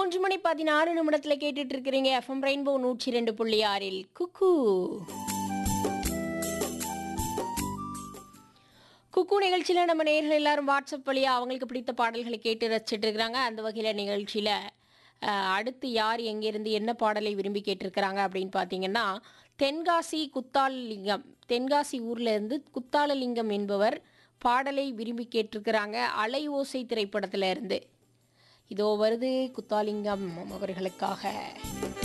மூன்று மணி பதினாறு நிமிடத்தில் கேட்டுட்டு இருக்கிறீங்க எஃப்எம் ரெயின்போ நூற்றி ரெண்டு புள்ளி ஆறில் குக்கு குக்கு நிகழ்ச்சியில் நம்ம நேர்கள் எல்லாரும் வாட்ஸ்அப் வழியாக அவங்களுக்கு பிடித்த பாடல்களை கேட்டு ரசிச்சிட்டு இருக்கிறாங்க அந்த வகையில் நிகழ்ச்சியில் அஹ், அடுத்து யார் எங்கேருந்து என்ன பாடலை விரும்பி கேட்டிருக்கிறாங்க அப்படின்னு பார்த்தீங்கன்னா தென்காசி குத்தாலலிங்கம் தென்காசி ஊர்ல இருந்து குத்தாலலிங்கம் என்பவர் பாடலை விரும்பி கேட்டிருக்கிறாங்க அலை ஓசை திரைப்படத்துல இருந்து இதோ வருது குத்தாலிங்கம் அவர்களுக்காக